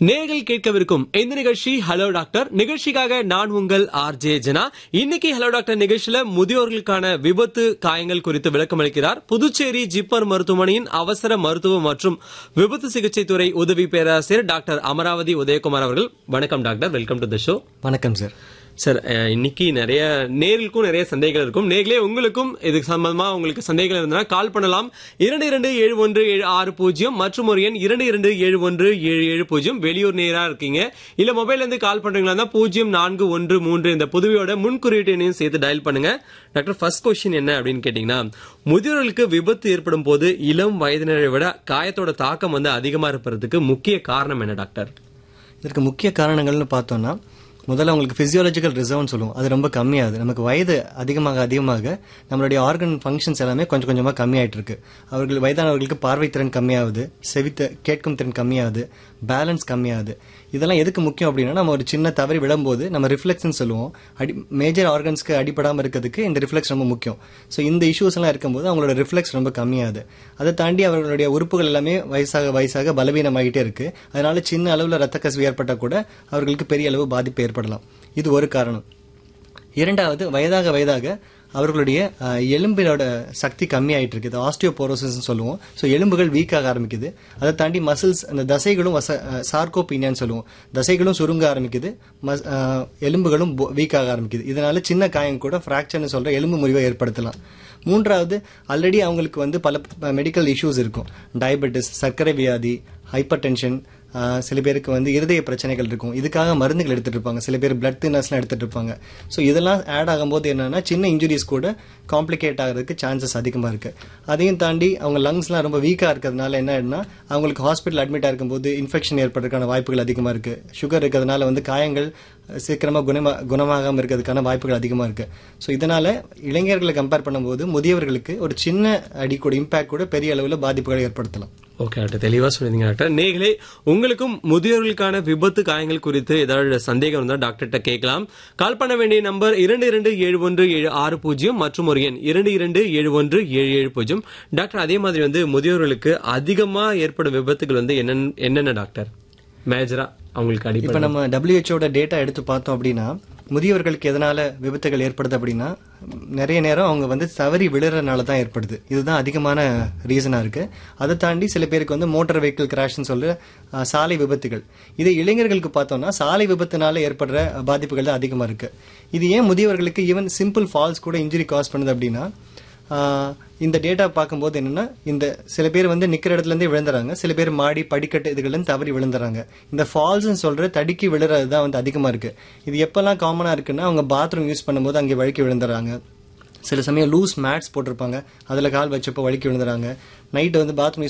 நேர்கள் கேட்கவிருக்கும் இந்த நிகழ்ச்சி ஹலோ டாக்டர் நிகழ்ச்சிக்காக நான் உங்கள் ஆர் ஜே ஜனா இன்னைக்கு ஹலோ டாக்டர் நிகழ்ச்சியில முதியோர்களுக்கான விபத்து காயங்கள் குறித்து விளக்கம் அளிக்கிறார் புதுச்சேரி ஜிப்மர் மருத்துவமனையின் அவசர மருத்துவ மற்றும் விபத்து சிகிச்சை துறை உதவி பேராசிரியர் டாக்டர் அமராவதி உதயகுமார் அவர்கள் வணக்கம் doctor welcome to the show வணக்கம் சார் சார் அஹ், இன்னைக்கு நிறைய நேர்களுக்கும் நிறைய சந்தேகங்கள் இருக்கும் நேர்களே உங்களுக்கும் இதுக்கு சம்பந்தமா உங்களுக்கு சந்தேகங்கள் இருந்தா கால் பண்ணலாம் இரண்டு இரண்டு ஏழு ஒன்று ஏழு ஆறு பூஜ்ஜியம் மற்றும் ஒரு எண் இரண்டு இரண்டு ஏழு ஒன்று ஏழு ஏழு பூஜ்ஜியம் வெளியூர் நேரா இருக்கீங்க இல்ல மொபைல்ல இருந்து கால் பண்றீங்களா இருந்தா பூஜ்ஜியம் நான்கு ஒன்று மூன்று இந்த புதுவையோட முன்குறியீட்டு எண்ணையும் சேர்த்து டயல் பண்ணுங்க டாக்டர் ஃபர்ஸ்ட் கொஸ்டின் என்ன அப்படின்னு கேட்டீங்கன்னா முதியோர்களுக்கு விபத்து ஏற்படும் போது இளம் வயதினரை விட காயத்தோட தாக்கம் வந்து அதிகமா இருப்பதற்கு முக்கிய காரணம் என்ன டாக்டர் இதற்கு முக்கிய காரணங்கள்னு பார்த்தோம்னா முதல்ல உங்களுக்கு பிசியாலஜிக்கல் ரிசர்வ்னு சொல்லுவோம் அது ரொம்ப கம்மியாகுது நமக்கு வயது அதிகமாக அதிகமாக நம்மளுடைய ஆர்கன் ஃபங்க்ஷன்ஸ் எல்லாமே கொஞ்சம் கொஞ்சமாக கம்மியாயிட்டு இருக்கு அவர்கள் வயதானவர்களுக்கு பார்வை திறன் கம்மியாகுது செவித்த கேட்கும் திறன் கம்மியாகுது பேலன்ஸ் கம்மியாகுது இதெல்லாம் எதுக்கு முக்கியம் அப்படின்னா நம்ம ஒரு சின்ன தவறி விழும்போது நம்ம ரிஃப்ளெக்ஸ்னு சொல்லுவோம் அடி மேஜர் ஆர்கன்ஸ்க்கு அடிபடாமல் இருக்கிறதுக்கு இந்த ரிஃப்ளெக்ஸ் ரொம்ப முக்கியம் ஸோ இந்த இஷ்யூஸ் எல்லாம் இருக்கும்போது அவங்களோட ரிஃப்ளெக்ஸ் ரொம்ப கம்மியாகுது அதை தாண்டி அவர்களுடைய உறுப்புகள் எல்லாமே வயசாக வயசாக பலவீனமாகிட்டே இருக்கு அதனால சின்ன அளவில் ரத்த கசிவு ஏற்பட்டால் கூட அவர்களுக்கு பெரிய அளவு பாதிப்பு ஏற்படலாம் இது ஒரு காரணம் இரண்டாவது வயதாக வயதாக அவர்களுடைய அஹ், எலும்பினோட சக்தி கம்மியாயிட்டு இருக்குது ஆஸ்டியோபோரோசிஸ் சொல்லுவோம் ஸோ எலும்புகள் வீக் ஆக ஆரம்பிக்குது அதை தாண்டி மசில்ஸ் அந்த தசைகளும் சார்கோபீனியான்னு சொல்லுவோம் தசைகளும் சுருங்க ஆரம்பிக்குது மஸ்- அஹ், எலும்புகளும் வீக் ஆக ஆரம்பிக்குது இதனால சின்ன காயம் கூட ஃப்ராக்சர்னு சொல்ற எலும்பு முறிவை ஏற்படுத்தலாம் மூன்றாவது ஆல்ரெடி அவங்களுக்கு வந்து பல மெடிக்கல் இஷ்யூஸ் இருக்கும் டயபெட்டிஸ் சர்க்கரை வியாதி ஹைப்பர் டென்ஷன் சில பேருக்கு வந்து இருதய பிரச்சனைகள் இருக்கும் இதுக்காக மருந்துகள் எடுத்துட்டு இருப்பாங்க சில பேர் பிளட் தின்னர்ஸ்லாம் எடுத்துட்டு இருப்பாங்க ஸோ இதெல்லாம் ஆட் ஆகும்போது என்னன்னா சின்ன இன்ஜுரிஸ் கூட காம்ப்ளிகேட் ஆகிறதுக்கு சான்சஸ் அதிகமாக இருக்கு அதையும் தாண்டி அவங்க லங்ஸ்லாம் ரொம்ப வீக்காக இருக்கிறதுனால என்ன ஆயிடுனா அவங்களுக்கு ஹாஸ்பிட்டல் அட்மிட் ஆகும்போது இன்ஃபெக்ஷன் ஏற்படுறதுக்கான வாய்ப்புகள் அதிகமாக இருக்கு சுகர் இருக்கிறதுனால வந்து காயங்கள் சீக்கிரமாக குணமா குணமாகாமல் இருக்கிறதுக்கான வாய்ப்புகள் அதிகமாக இருக்கு ஸோ இதனால இளைஞர்களை கம்பேர் பண்ணும்போது முதியவர்களுக்கு ஒரு சின்ன அடி கூட இம்பாக்ட் கூட பெரிய அளவில் பாதிப்புகளை ஏற்படுத்தலாம் ஓகே டாக்டர் தெளிவா சொல்லிருந்தீங்க டாக்டர் நேர்களே உங்களுக்கும் முதியோர்களுக்கான விபத்து காயங்கள் குறித்து ஏதாவது சந்தேகம் இருந்தால் டாக்டர்கிட்ட கேட்கலாம் கால் பண்ண வேண்டிய நம்பர் இரண்டு இரண்டு ஏழு ஒன்று ஏழு ஆறு பூஜ்ஜியம் மற்றும் ஒரு எண் இரண்டு இரண்டு ஏழு ஒன்று ஏழு ஏழு பூஜ்ஜியம் டாக்டர் அதே மாதிரி வந்து முதியோர்களுக்கு அதிகமா ஏற்படும் விபத்துகள் வந்து என்னென்ன என்னென்ன டாக்டர் மேஜரா அவங்களுக்கு இப்போ அடிப்படை நம்ம டபிள்யூஹெச்ஓட டேட்டா எடுத்து பார்த்தோம் அப்படின்னா முதியவர்களுக்கு எதனால விபத்துகள் ஏற்படுது அப்படின்னா நிறைய நேரம் அவங்க வந்து தவறி விழுறதுனால தான் ஏற்படுது இதுதான் அதிகமான ரீசனாக இருக்கு அதை தாண்டி சில பேருக்கு வந்து மோட்டார் வெஹிக்கிள் கிராஷ்னு சொல்ற அஹ், சாலை விபத்துகள் இது இளைஞர்களுக்கு பார்த்தோம்னா சாலை விபத்துனால ஏற்படுற பாதிப்புகள் தான் அதிகமாக இருக்கு இது ஏன் முதியவர்களுக்கு ஈவன் சிம்பிள் ஃபால்ஸ் கூட இன்ஜுரி காஸ் பண்ணுது அப்படின்னா ஆஹ் இந்த டேட்டா பார்க்கும்போது என்னன்னா இந்த சில பேர் வந்து நிக்கிற இடத்துல இருந்தே விழுந்துறாங்க சில பேர் மாடி படிக்கட்டு இதுகள்ல இருந்து தவறி விழுந்துறாங்க இந்த ஃபால்ஸ்னு சொல்ற தடுக்கி விழுறது தான் வந்து அதிகமா இருக்கு இது எப்பெல்லாம் காமனா இருக்குன்னா அவங்க பாத்ரூம் யூஸ் பண்ணும்போது அங்கே வழுக்கி விழுந்துறாங்க சில சமயம் லூஸ் மேட்ஸ் போட்டிருப்பாங்க அதுல கால் வச்சப்போ வழுக்கி விழுந்துறாங்க நைட் வந்து பாத்ரூம்